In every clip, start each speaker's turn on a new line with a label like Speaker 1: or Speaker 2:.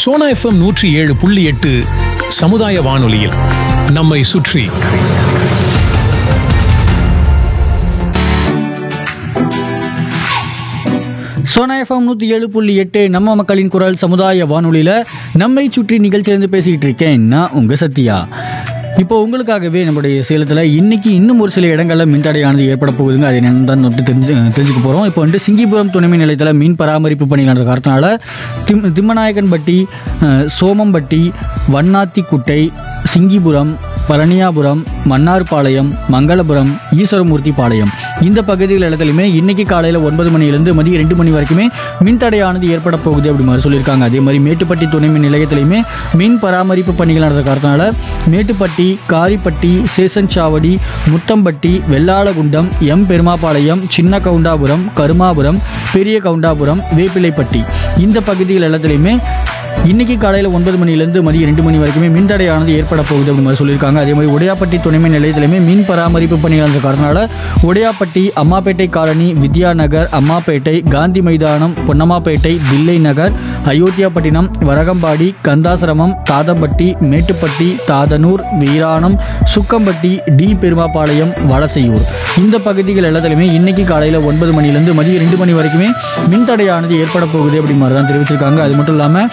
Speaker 1: Sona FM நூற்றி ஏழு புள்ளி எட்டு சமுதாய வானொலியில் நம்மை சுற்றி
Speaker 2: சோனா எஃப்எம் நூற்றி ஏழு புள்ளி எட்டு நம்ம மக்களின் குரல் சமுதாய வானொலியில் நம்மை சுற்றி நிகழ்ச்சியிலிருந்து பேசிக்கிட்டு இருக்கேன் நான் உங்கள் சத்யா இப்போ உங்களுக்காகவே நம்முடைய சேலத்தில் இன்னைக்கு இன்னும் ஒரு சில இடங்களில் மின்தடையானது ஏற்பட போகுதுங்க அது என்னன்னு தான் வந்து தெரிஞ்சு தெரிஞ்சுக்க போகிறோம் இப்போ வந்துட்டு சிங்கிபுரம் துணைமின் நிலையத்தில் மீன் பராமரிப்பு பணிகள் நடந்த காரணத்தினால திம் திம்மநாயக்கன்பட்டி அஹ், சோமம்பட்டி வண்ணாத்திக்குட்டை சிங்கிபுரம் பழனியாபுரம் மன்னார்பாளையம் மங்களபுரம் ஈஸ்வரமூர்த்தி பாளையம் இந்த பகுதிகள் இடத்துலையுமே இன்னைக்கு காலையில் ஒன்பது மணிலேருந்து மதியம் ரெண்டு மணி வரைக்குமே மின்தடையானது ஏற்பட போகுது அப்படி மாதிரி சொல்லியிருக்காங்க அதே மாதிரி மேட்டுப்பட்டி துணை மின் நிலையத்திலையுமே மின் பராமரிப்பு பணிகள் நடந்த காரணத்தினால மேட்டுப்பட்டி காரிப்பட்டி சேசன்சாவடி முத்தம்பட்டி வெள்ளாளகுண்டம் எம் பெருமாபாளையம் சின்ன கவுண்டாபுரம் கருமாபுரம் பெரிய கவுண்டாபுரம் வேப்பிலைப்பட்டி இந்த பகுதிகள் எல்லாத்துலேயுமே இன்னைக்கு காலையில் ஒன்பது மணிலேருந்து மதியம் ரெண்டு மணி வரைக்குமே மின்தடையானது ஏற்பட போகுது அப்படி மாதிரி சொல்லியிருக்காங்க அதே மாதிரி உடையாப்பட்டி துணைமின் நிலையத்திலுமே மின் பராமரிப்பு பணிகள் நடந்த காரணத்தினால உடையாப்பட்டி அம்மாப்பேட்டை காலனி வித்யா நகர் அம்மாப்பேட்டை காந்தி மைதானம் பொன்னம்மாப்பேட்டை தில்லை நகர் அயோத்தியாப்பட்டினம் வரகம்பாடி கந்தாசிரமம் தாதம்பட்டி மேட்டுப்பட்டி தாதனூர் வீராணம் சுக்கம்பட்டி டி பெருமாபாளையம் வலசையூர் இந்த பகுதிகள் எல்லாத்துலையுமே இன்னைக்கு காலையில் ஒன்பது மணிலேருந்து மதியம் ரெண்டு மணி வரைக்குமே மின்தடையானது ஏற்பட போகுது அப்படி மாதிரி தான் தெரிவிச்சிருக்காங்க அது மட்டும் இல்லாமல்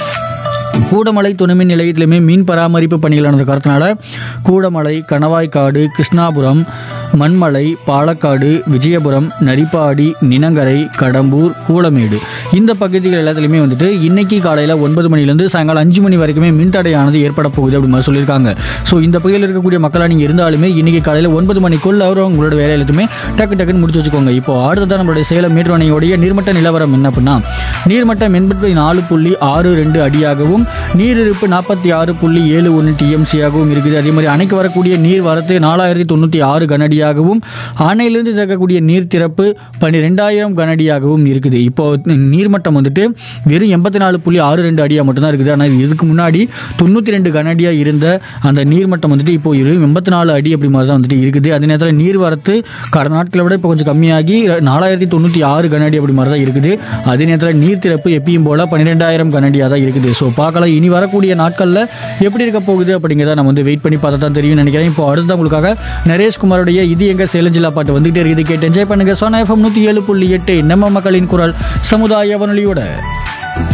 Speaker 2: கூடமலை துணைமின் நிலையத்திலுமே மீன் பராமரிப்பு பணிகள் நடந்த காரணத்தினால கூடமலை கணவாய்க்காடு கிருஷ்ணாபுரம் மண்மலை பாலக்காடு விஜயபுரம் நரிப்பாடி நினங்கரை கடம்பூர் கூலமேடு இந்த பகுதிகள் எல்லாத்துலேயுமே வந்துட்டு இன்னைக்கு காலையில் ஒன்பது மணிலேருந்து சாயங்காலம் அஞ்சு மணி வரைக்குமே மின்தடையானது ஏற்பட போகுது அப்படி மாதிரி சொல்லியிருக்காங்க ஸோ இந்த பகுதியில் இருக்கக்கூடிய மக்களாக நீங்கள் இருந்தாலுமே இன்னைக்கு காலையில் ஒன்பது மணிக்குள்ள அவர் உங்களோட வேலை எல்லாத்தையுமே டக்கு டக்குன்னு முடிச்சு வச்சுக்கோங்க இப்போ அடுத்ததான் நம்மளுடைய சேலம் மேட்டூர் அணையோடைய நீர்மட்ட நிலவரம் என்ன அப்படின்னா நீர்மட்டம் எண்பத்தி நாலு புள்ளி ஆறு ரெண்டு அடியாகவும் நீரிருப்பு நாற்பத்தி ஆறு புள்ளி ஏழு ஒன்று டிஎம்சியாகவும் இருக்குது அதே மாதிரி அணைக்கு வரக்கூடிய நீர் வரத்து நாலாயிரத்தி தொண்ணூற்றி ஆறு கனடியாகவும் அணையிலிருந்து திறக்கக்கூடிய நீர் திறப்பு பன்னிரெண்டாயிரம் கனடியாகவும் இருக்குது இப்போ நீர்மட்டம் வந்துட்டு வெறும் எண்பத்தி நாலு புள்ளி ஆறு ரெண்டு அடியாக மட்டும்தான் இருக்குது ஆனால் இதுக்கு முன்னாடி தொண்ணூற்றி ரெண்டு கனடியாக இருந்த அந்த நீர்மட்டம் வந்துட்டு இப்போ இரு எண்பத்தி நாலு அடி அப்படி மாதிரி தான் வந்துட்டு இருக்குது அதே நேரத்தில் நீர் வரத்து கடந்த நாட்களை விட இப்போ கொஞ்சம் கம்மியாகி நாலாயிரத்தி தொண்ணூற்றி ஆறு கனடி அப்படி மாதிரி தான் இருக்குது அதே நேரத்தில் நீர் திறப்பு எப்பயும் போல் பன்னிரெண்டாயிரம் கனடியாக தான் இருக்குது ஸோ பார்க்கலாம் இனி வரக்கூடிய நாட்களில் எப்படி இருக்க போகுது அப்படிங்கிறத நம்ம வந்து வெயிட் பண்ணி பார்த்தா தான் தெரியும் நினைக்கிறேன் இப்போ அடுத்து உங்களுக்காக நரேஷ்குமாரோடைய இது எங்க சேலஞ்சிலா பாட்டு வந்துகிட்டே இருக்குது கேட்டு என்ஜாய் பண்ணுங்க சோனா எஃப்எம் நூற்றி ஏழு புள்ளி எட்டு நம்ம மக்களின் குரல் சமுதாய வானொலியோட